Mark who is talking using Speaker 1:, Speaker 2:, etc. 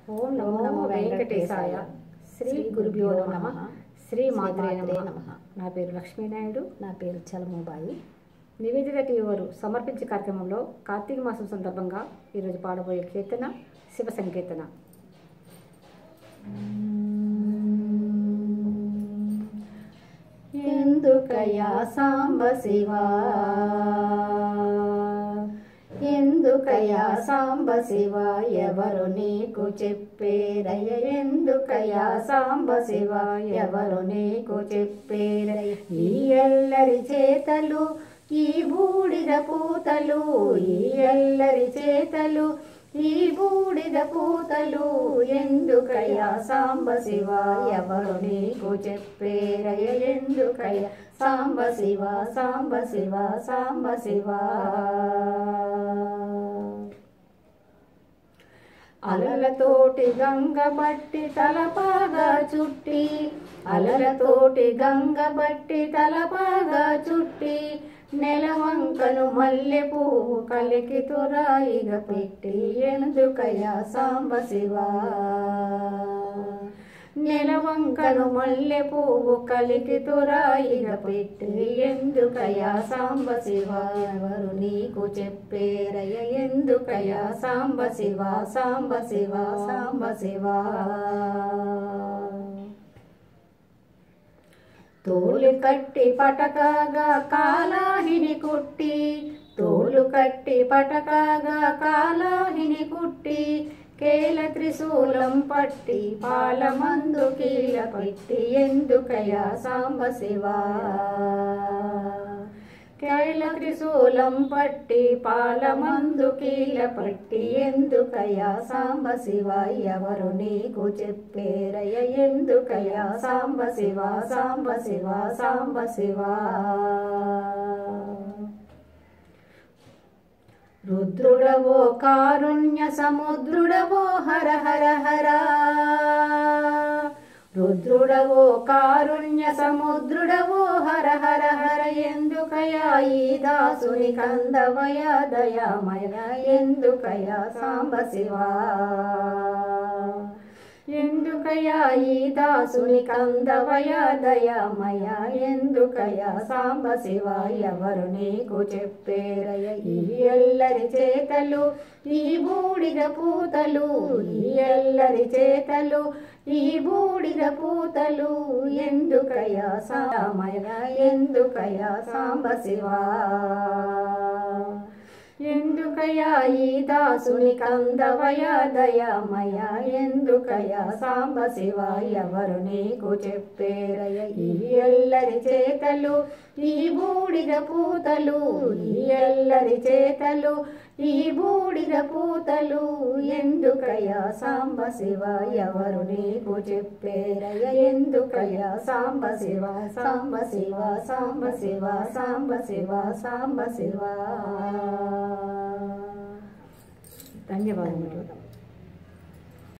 Speaker 1: ఓం నమో నమో వెంకటేశాయ శ్రీ గురుభ్యో నమ శ్రీ మాత్రే
Speaker 2: మాత్రే
Speaker 1: నమ
Speaker 2: నమః.
Speaker 1: నా పేరు లక్ష్మీనాయుడు
Speaker 2: నా పేరు చలముబాయి
Speaker 1: నివేదిత టీవీ వారు సమర్పించే కార్యక్రమంలో కార్తీక మాసం సందర్భంగా ఈరోజు పాడబోయే కీర్తన శివ సంకీర్తన
Speaker 2: ఎందుకయా సాంబ శివా ఎందుకయా సాంబ శివ ఎవరు నీకు చెప్పేరయ్య ఎందుకయా సాంబ శివ ఎవరు నీకు చెప్పేరయ్య ఈ ఎల్లరి చేతలు ఈ బూడిద పూతలు ఈ ఎల్లరి చేతలు ఈ బూడిద పూతలు ఎందుకయ్యా సాంబ శివ ఎవరు నీకు చెప్పేరయ్య ఎందుకయ్యా సాంబ శివ సాంబ శివ సాంబ శివ అలలతోటి గంగ బట్టి తలపాగా చుట్టి అలలతోటి గంగ బట్టి తలపాగా చుట్టి నెలవంకను మల్లె పువ్వు కలికి తురాయిగ పెట్టి ఎందుకయ్యా సాంబ శివా నెలవంకను మల్లె పువ్వు కలికి తురాయిగ పెట్టి ఎందుకయ్యా సాంబ శివ ఎవరు నీకు చెప్పేరయ్య ఎందుకయ్యా సాంబ శివ సాంబ శివ సాంబ శివ తోలు కట్టి పటకాగా కాలాహిని కుట్టి తోలు కట్టి పటకాగా కాలాహిని కుట్టి కేల త్రిశూలం పట్టి పాలమందు కీల పెట్టి ఎందుకయా సాంబ శివా కైల త్రిశూలం పట్టి పాలమందు కీల పట్టి ఎందుకయ్యా సాంబ శివ ఎవరు నీకు చెప్పేరయ్య ఎందుకయ్యా సాంబ శివ సాంబ శివ సాంబ శివ రుద్రుడవో కారుణ్య సముద్రుడవో హర హర హర రుద్రుడవో కారుణ్య సముద్రుడవో హర హర హర ఎందుకయా ఈ దాసుని కందవయ దయామయ ఎందుకయా సాంబ శివా ఎందుకయా ఈ దాసుని కందవయ దయామయ ఎందుకయా సాంబ శివ ఎవరు నీకు చెప్పేరయ్య ఈ ఎల్లరి చేతలు ఈ బూడిద పూతలు ఈ ఎల్లరి చేతలు ఈ బూడిద పూతలు ఎందుకయా సామయ ఎందుకయా సాంబ శివా ఎందుకయా ఈ దాసుని కందవయ దయామయ ఎందుకయా సాంబ శివ ఎవరు నీకు చెప్పేరయ్య ఈ ఎల్లరి చేతలు ఈ బూడిద పూతలు ఈ ఎల్లరి చేతలు ఈ బూడిద పూతలు ఎందుకయ్యా సాంబ శివ ఎవరు నీకు చెప్పేరయ్య ఎందుకయ్యా సాంబ శివ సాంబ శివ సాంబ శివ సాంబ శివ సాంబ శివ
Speaker 1: ధన్యవాదములు